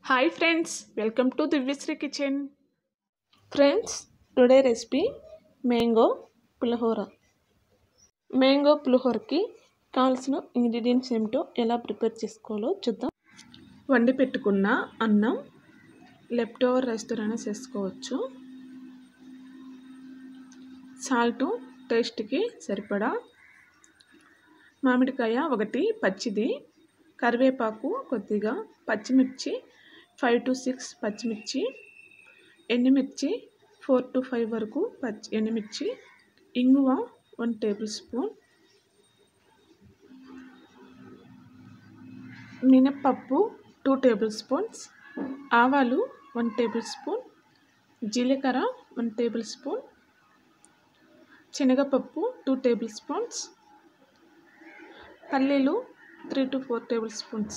hi friends welcome to Divyasri kitchen friends today recipe mango pulihora mango పులిహోరకి కావాల్సిన ingredients ఏమిటో ఎలా ప్రిపేర్ చేసుకోవాలో చూద్దాం వండి పెట్టుకున్న అన్నం లెఫ్ట్ ఓవర్ రైస్తోనైనా చేసుకోవచ్చు సాల్ట్ టేస్ట్కి సరిపడా మామిడికాయ ఒకటి పచ్చిది కరివేపాకు కొద్దిగా పచ్చిమిర్చి ఫైవ్ టు సిక్స్ పచ్చిమిర్చి ఎండుమిర్చి ఫోర్ టు ఫైవ్ వరకు పచ్చి ఎండుమిర్చి ఇంగువ వన్ టేబుల్ స్పూన్ మినప్పప్పు టూ టేబుల్ స్పూన్స్ ఆవాలు వన్ టేబుల్ స్పూన్ జీలకర్ర వన్ టేబుల్ స్పూన్ శనగపప్పు టూ టేబుల్ స్పూన్స్ పల్లీలు three to four tablespoons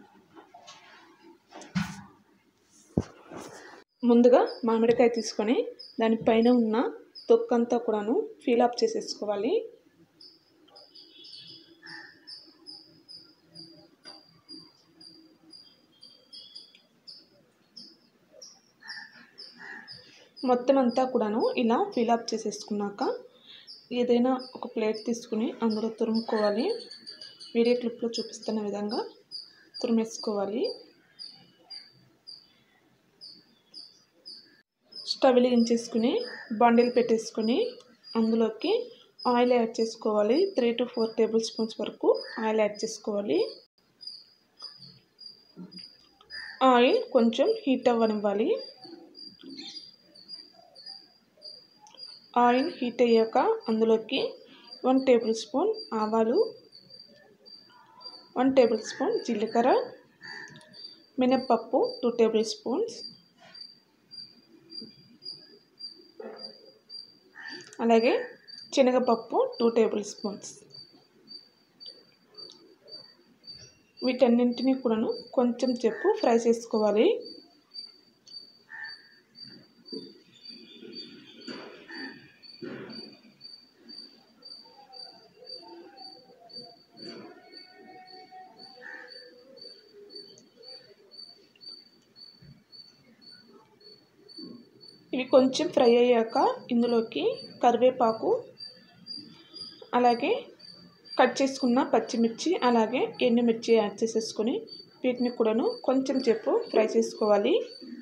ముందుగా మామిడికాయ తీసుకొని దానిపైన ఉన్న తొక్కంతా కూడాను ఫీల్ అప్ చేసేసుకోవాలి మొత్తం అంతా కూడాను ఇలా ఫిల్ అప్ చేసేసుకున్నాక ఏదైనా ఒక ప్లేట్ తీసుకుని అందులో తురుముకోవాలి వీడియో క్లిప్లో చూపిస్తున్న విధంగా తురిమేసుకోవాలి స్టవ్ వెలిగించేసుకుని బండిల్ పెట్టేసుకుని అందులోకి ఆయిల్ యాడ్ చేసుకోవాలి three to four tablespoons వరకు ఆయిల్ యాడ్ చేసుకోవాలి ఆయిల్ కొంచెం హీట్ అవ్వనివ్వాలి ఆయిల్ హీట్ అయ్యాక అందులోకి వన్ టేబుల్ స్పూన్ ఆవాలు వన్ టేబుల్ స్పూన్ జీలకర్ర మినప్పప్పు టూ టేబుల్ స్పూన్స్ అలాగే శనగపప్పు టూ టేబుల్ స్పూన్స్ వీటన్నింటినీ కూడాను కొంచెం చెప్పు ఫ్రై చేసుకోవాలి ఇవి కొంచెం ఫ్రై అయ్యాక ఇందులోకి కరివేపాకు అలాగే కట్ చేసుకున్న పచ్చిమిర్చి అలాగే ఎండుమిర్చి యాడ్ చేసేసుకొని వీటిని కూడాను కొంచెం చెప్పు ఫ్రై చేసుకోవాలి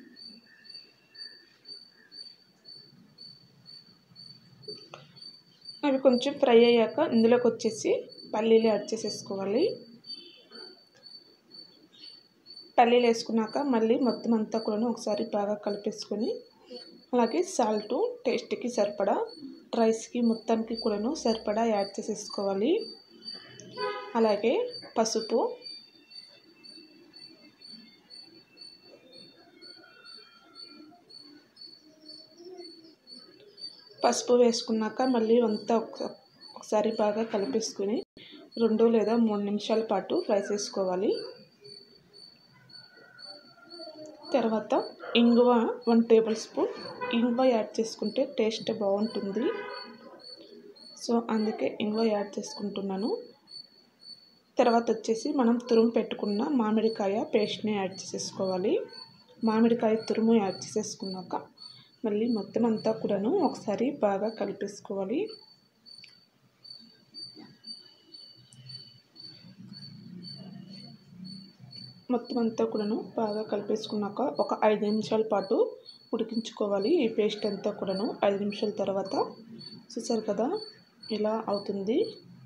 అవి కొంచెం ఫ్రై అయ్యాక ఇందులోకి వచ్చేసి పల్లీలు యాడ్ చేసేసుకోవాలి పల్లీలు వేసుకున్నాక మళ్ళీ మొత్తం అంతా కూడా ఒకసారి బాగా కలిపేసుకొని అలాగే సాల్ట్ టేస్ట్కి సరిపడా రైస్కి మొత్తానికి కూడాను సరిపడా యాడ్ చేసేసుకోవాలి అలాగే పసుపు పసుపు వేసుకున్నాక మళ్ళీ అంతా ఒకసారి బాగా కలిపేసుకుని రెండు లేదా మూడు నిమిషాల పాటు ఫ్రై చేసుకోవాలి తర్వాత ఇంగువ వన్ టేబుల్ స్పూన్ ఇంగువ యాడ్ చేసుకుంటే టేస్ట్ బాగుంటుంది సో అందుకే ఇంగువ యాడ్ చేసుకుంటున్నాను తర్వాత వచ్చేసి మనం తురుము పెట్టుకున్న మామిడికాయ పేస్ట్ని యాడ్ చేసేసుకోవాలి మామిడికాయ తురుము యాడ్ చేసేసుకున్నాక మళ్ళీ మొత్తం అంతా కూడాను ఒకసారి బాగా కలిపేసుకోవాలి మొత్తం అంతా కూడాను బాగా కలిపేసుకున్నాక ఒక ఐదు నిమిషాల పాటు ఉడికించుకోవాలి ఈ పేస్ట్ అంతా కూడాను ఐదు నిమిషాల తర్వాత చూసారు కదా ఇలా అవుతుంది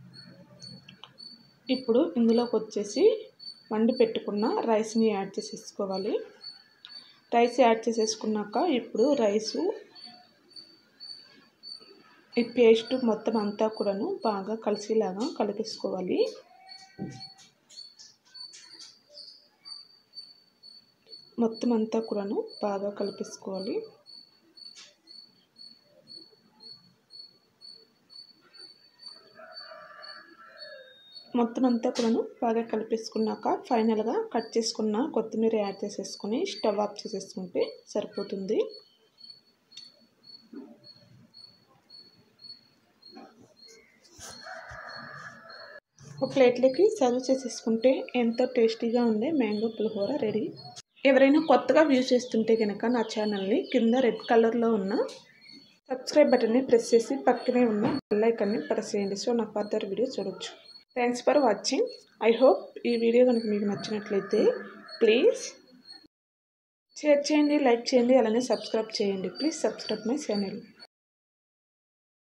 ఇప్పుడు ఇందులోకి వచ్చేసి వండి పెట్టుకున్న రైస్ని యాడ్ చేసేసుకోవాలి రైస్ యాడ్ చేసేసుకున్నాక ఇప్పుడు రైసు ఈ పేస్ట్ మొత్తం అంతా కూడాను బాగా కలిసేలాగా కలిపేసుకోవాలి మొత్తం అంతా కూడాను బాగా కలిపేసుకోవాలి మొత్తం అంతా కూడాను బాగా కలిపేసుకున్నాక ఫైనల్గా కట్ చేసుకున్న కొత్తిమీర యాడ్ చేసేసుకొని స్టవ్ ఆఫ్ చేసేసుకుంటే సరిపోతుంది ఒక ప్లేట్లోకి సర్వ్ చేసేసుకుంటే ఎంతో టేస్టీగా ఉండే మ్యాంగో పులిహోర రెడీ ఎవరైనా కొత్తగా వ్యూ చేస్తుంటే కనుక నా ఛానల్ని కింద రెడ్ కలర్లో ఉన్న సబ్స్క్రైబ్ బటన్ని ప్రెస్ చేసి పక్కనే ఉన్న బెల్ ఐకాన్ని ప్రెస్ చేయండి సో నా ఫర్దర్ వీడియో చూడొచ్చు thanks for watching I hope ఈ వీడియో కనుక మీకు నచ్చినట్లయితే ప్లీజ్ షేర్ చేయండి లైక్ చేయండి అలానే సబ్స్క్రైబ్ చేయండి ప్లీజ్ సబ్స్క్రైబ్ మై ఛానల్